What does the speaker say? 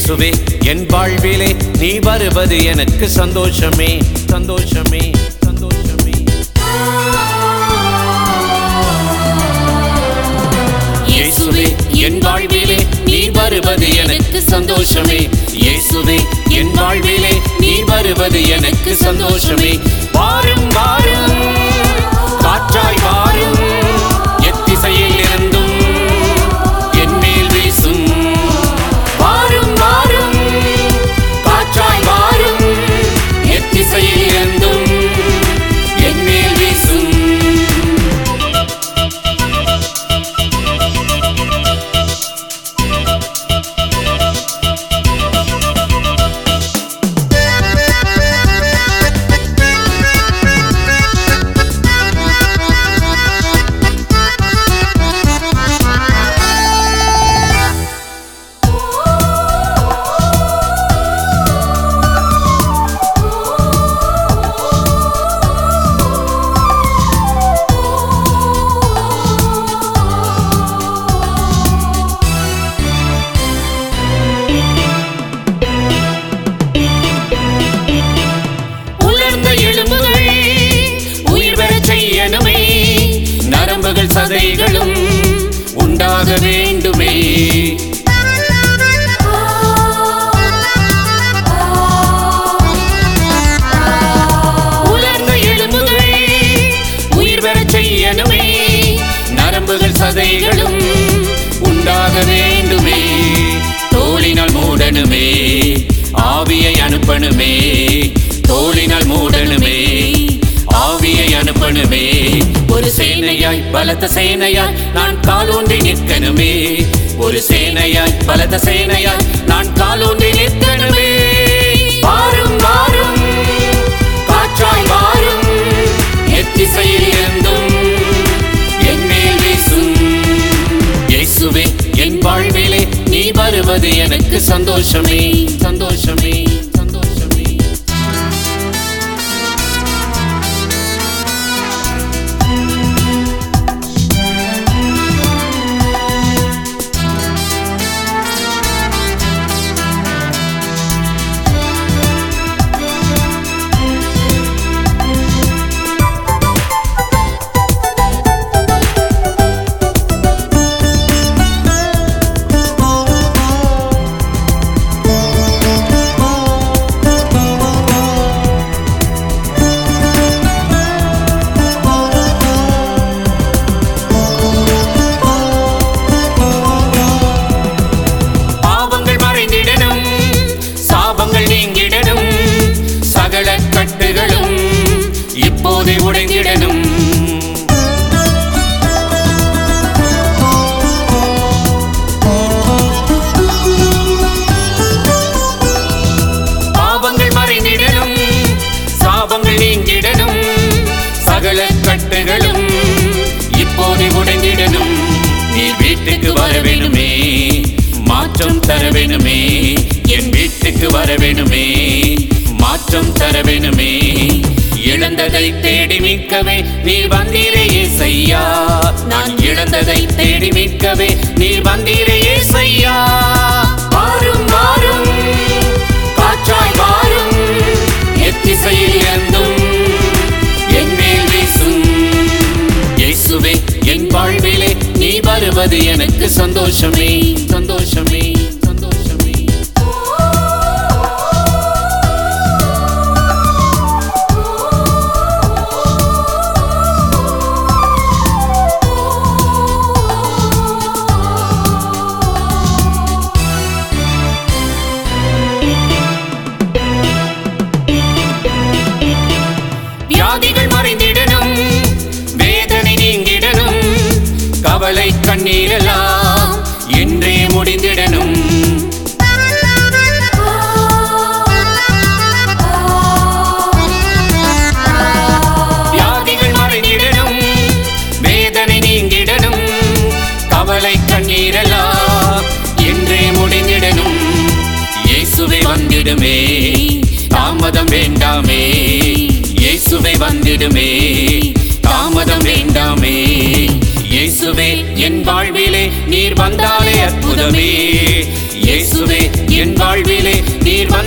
இயேசுவே என் வாழ்விலே நீ வருவது எனக்கு சந்தோஷமே சந்தோஷமே சந்தோஷமே இயேசுவே என் வாழ்விலே நீ வருவது எனக்கு சந்தோஷமே இயேசுவே என் வாழ்விலே நீ வருவது எனக்கு சந்தோஷமே வாரும் வாரும் காற்றாய் வாரும் எத்திசையில் இருந்தும் என் மேல் வீசும் வாரும் வாரும் காற்றாய் வாரும் எத்திசையில் இருந்தும் என் மேல் வீசும் உலர்ந்த எலும்புகள் உயிர் பெறச் செய்யணுமே நரம்புகள் சதைகளும் உண்டாக வேண்டுமே உலர்ந்த எலும்புகள் உயிர் பெறச் செய்யணுமே நரம்புகள் சதைகளும் உண்டாக வேண்டுமே தோளினால் மூடணுமே ஆவியை அனுப்பணுமே தோளினால் மூடணுமே ஆவியை அனுப்பணுமே ஒரு சேனையாய் பலத்த சேனையாய் நான் காலோன்றி நிற்கணுமே ஒரு சேனையாய் பலத்த சேனையாய் நான் காலோன்றி நிற்கணுமே வாரும் வாரும் காற்றாய் வாரும் எத்திசையில் இருந்தும் என் மேல் வீசும் இயேசுவே என் வாழ்விலே நீ வருவது எனக்கு சந்தோஷமே சந்தோஷமே சந்தோஷமே பாவங்கள் மறைந்திடணும் சாபங்கள் நீங்கிடணும் சகல கட்டுகளும் இப்போதே உடைந்திடணும் பாவங்கள் மறைந்திடணும் சாபங்கள் நீங்கிடணும் சகல கட்டுகளும் இப்போதே உடைந்திடணும் நீ வீட்டுக்கு வர வேணுமே மாற்றம் தர வேணுமே என் வீட்டுக்கு வர வேணுமே மாற்றம் தர வேணுமே இழந்ததை தேடி மீட்கவே நீர் வந்தீரே செய்யா நான் இழந்ததை தேடி மீட்கவே நீர் வந்தீரே செய்யா வாரும் வாரும் காற்றாய் வாரும் எத்திசையில் இருந்தும் என் மேல் வீசும் இயேசுவே என் வாழ்விலே நீ வருவது எனக்கு சந்தோஷமே சந்தோஷமே சந்தோஷமே வியாதிகள் மறைந்திடணும் வேதனை நீங்கிடணும் கவலை கண்ணீரெல்லாம் என்றே முடிந்திடணும் வியாதிகள் மறைந்திடணும் வேதனை நீங்கிடணும் கவலை கண்ணீரெல்லாம் என்றே முடிந்திடணும் இயேசுவே வந்திடுமே தாமதம் வேண்டாமே இயேசுவே வந்திடுமே தாமதம் வேண்டாமே இயேசுவே என் வாழ்விலே நீர் வந்தாலே அற்புதமே இயேசுவே என் வாழ்விலே நீர் வந்தாலே